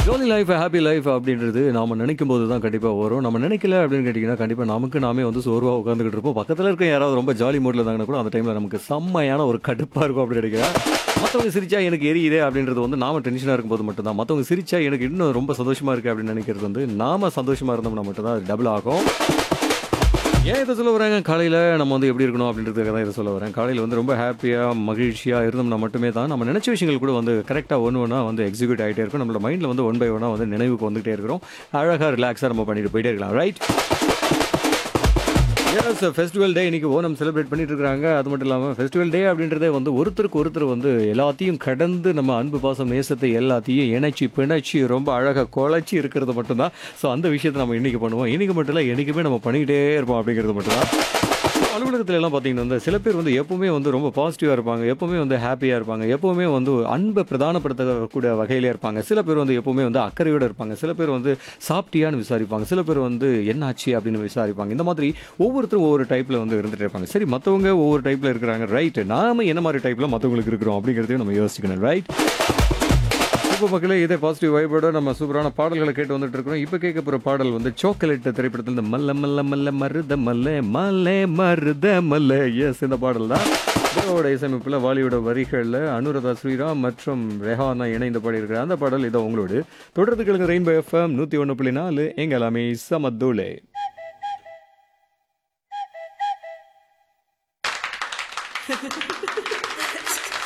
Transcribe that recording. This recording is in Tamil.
ஜாலி லைஃப் ஹாப்பி லைஃப் அப்படின்றது நாம நினைக்கும் போது தான் கண்டிப்பாக வரும் நம்ம நினைக்கல அப்படின்னு கேட்டிங்கன்னா கண்டிப்பாக நமக்கு நாமே வந்து சோர்வாக உட்காந்துக்கிட்டு இருப்போம் பக்கத்தில் இருக்க யாராவது ரொம்ப ஜாலி மூடில் இருந்தாங்கன்னா கூட அந்த டைமில் நமக்கு செம்மையான ஒரு கடுப்பாக இருக்கும் அப்படின்னு நினைக்கிறேன் மற்றவங்க சிரிச்சா எனக்கு எரியுதே அப்படின்றது வந்து நாம டென்ஷனாக இருக்கும்போது மட்டும்தான் மற்றவங்க சிரிச்சா எனக்கு இன்னும் ரொம்ப சந்தோஷமாக இருக்குது அப்படின்னு நினைக்கிறது வந்து நாம சந்தோஷமாக இருந்தோம்னா மட்டும்தான் அது டபுள் ஆகும் ஏன் இதை சொல்ல வராங்க காலையில் நம்ம வந்து எப்படி இருக்கணும் அப்படின்றதுக்காக தான் இதை சொல்ல வரேன் காலையில் வந்து ரொம்ப ஹாப்பியாக மகிழ்ச்சியாக இருந்தோம்னா மட்டுமே தான் நம்ம நினச்ச விஷயங்கள் கூட வந்து கரெக்டாக ஒன்று ஒன்றா வந்து எக்ஸிக்யூட் ஆகிட்டே இருக்கும் நம்மளோட மைண்டில் வந்து ஒன் பை ஒன்னாக வந்து நினைவுக்கு வந்துகிட்டே இருக்கிறோம் அழகாக ரிலாக்ஸாக நம்ம பண்ணிட்டு போயிட்டே இருக்கலாம் ரைட் எஸ் ஃபெஸ்டிவல் டே இன்னைக்கு ஓணம் செலிப்ரேட் பண்ணிட்டு இருக்காங்க அது மட்டும் இல்லாமல் ஃபெஸ்டிவல் டே அப்படின்றதே வந்து ஒருத்தருக்கு ஒருத்தர் வந்து எல்லாத்தையும் கடந்து நம்ம அன்பு பாசம் நேசத்தை எல்லாத்தையும் இணைச்சி பிணைச்சி ரொம்ப அழகாக குழைச்சி இருக்கிறது மட்டும்தான் ஸோ அந்த விஷயத்தை நம்ம இன்னைக்கு பண்ணுவோம் இன்னைக்கு மட்டும் இல்லை என்றைக்குமே நம்ம பண்ணிக்கிட்டே இருப்போம் அப்படிங்கிறது மட்டும்தான் அலுவலகத்துல எல்லாம் பார்த்தீங்கன்னா வந்து சில பேர் வந்து எப்பவுமே வந்து ரொம்ப பாசிட்டிவாக இருப்பாங்க எப்பவுமே வந்து ஹாப்பியாக இருப்பாங்க எப்பவுமே வந்து அன்பை பிரதானப்படுத்தக்கூடிய வகையிலே இருப்பாங்க சில பேர் வந்து எப்பவுமே வந்து அக்கறையோடு இருப்பாங்க சில பேர் வந்து சாப்பிட்டியான்னு விசாரிப்பாங்க சில பேர் வந்து என்னாச்சு அப்படின்னு விசாரிப்பாங்க இந்த மாதிரி ஒவ்வொருத்தரும் ஒவ்வொரு டைப்பில் வந்து இருந்துட்டு இருப்பாங்க சரி மற்றவங்க ஒவ்வொரு டைப்பில் இருக்கிறாங்க ரைட் நாம என்ன மாதிரி டைப்பில் மற்றவங்களுக்கு இருக்கிறோம் அப்படிங்கிறதையும் நம்ம யோசிக்கணும் ரைட் இப்போ மக்களே இதே பாசிட்டிவ் வைபோட நம்ம சூப்பரான பாடல்களை கேட்டு வந்துட்டு இருக்கிறோம் இப்போ கேட்க போகிற பாடல் வந்து சாக்லேட் திரைப்படத்தில் இந்த மல்ல மல்ல மல்ல மருத மல்ல மல்லே மருத மல்ல எஸ் இந்த பாடல் தான் தேவோட இசையமைப்பில் வாலியோட வரிகளில் அனுராதா ஸ்ரீராம் மற்றும் ரெஹானா இணைந்து பாடியிருக்கிற அந்த பாடல் இதை உங்களோடு தொடர்ந்து கேளுங்க ரெயின்போ எஃப்எம் நூற்றி ஒன்று புள்ளி நாலு எங்க எல்லாமே சமத்தூளே